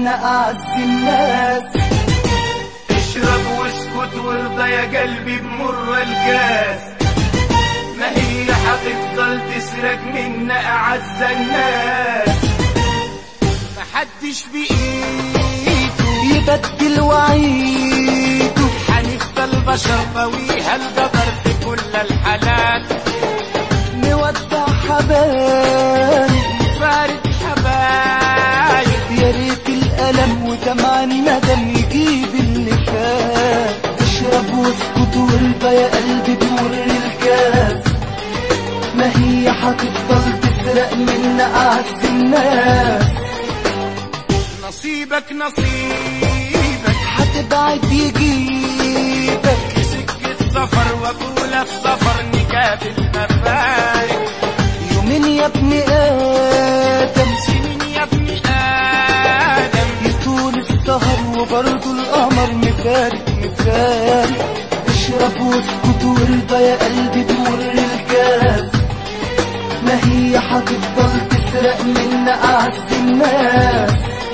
منا أعز الناس اشرب واسكت وارضى يا قلبي بمر الكاس ما هي هتفضل تسرق منا اعز الناس محدش بايده يبدل وعيده هنفضل بشر طويها القدر في كل الحالات نودع حبايب فارد حبايب يا ريت الألم ودمع الندم يجيب اللي فات اشرب واسكت وارضى يا قلبي بمر الكاس ما هي هتفضل تسرق منا أعز الناس نصيبك نصيبك هتبعد يجيبك سكة سفر وطولة في سفر نقابل مفارق يومين يا ابن آدم سنين يا ابن آدم يطول السهر وبرضه القمر مفارق مفارق اشرب واسكت وارضى يا قلبي بمر الكاس ما هي هتفضل تسرق منا أعز الناس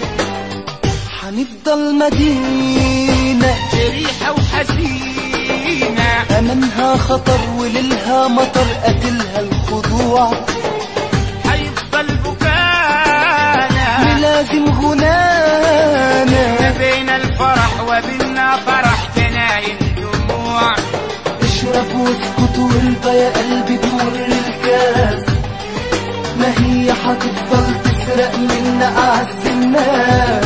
هنفضل مدينة جريحة وحزينة أمامها خطر وليلها مطر قتلها الخضوع هيفضل بكانا ملازم غنانا ما بين الفرح وبيننا فرح تنايم دموع اشرب واسكت وارضى يا قلبي بمر الكاس ما هي هتفضل تسرق منا أعز الناس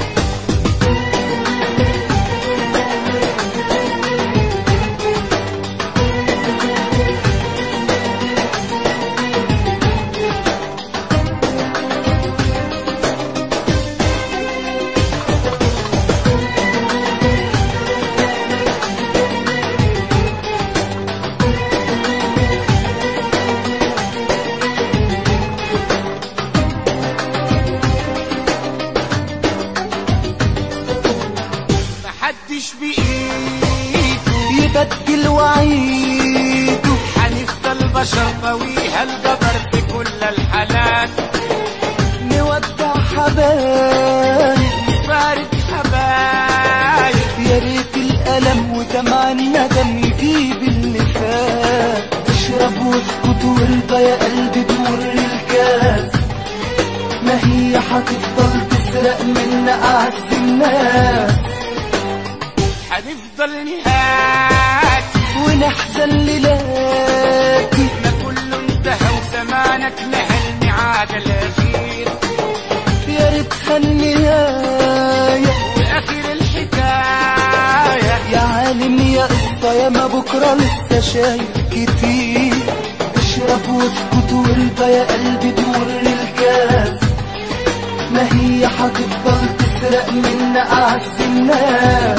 محدش بإيده يبدل وعيده هنفضل بشر طويها القدر في كل الحالات نودع حبايب فارد حبايب يا ريت الألم ودمع الندم يجيب اللي فات اشرب واسكت وارضى يا قلبي بمر الكاس ما هي هتفضل تسرق منا أعز الناس هنفضل نهاتي ونحزن ليلاتي ما كله انتهى وزمانك نهى الميعاد الأخير يا ريت النهاية وآخر الحكاية يا عالم يا قصة يا ما بكرة لسه شايف كتير اشرب واسكت وارضى يا قلبي بمر الكاس ما هي هتفضل تسرق منا أعز الناس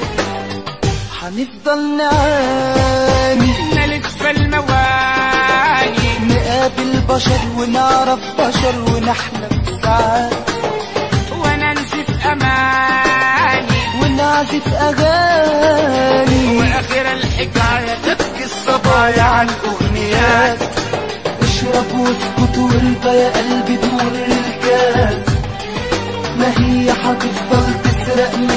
هنفضل نعاني نلف المواني نقابل بشر ونعرف بشر ونحلم ساعات وننزف أماني ونعزف أغاني وآخر الحكاية تبكي الصبايا عن أغنيات اشرب واسكت وارضى يا قلبي بمر الكاس ما هي هتفضل تسرق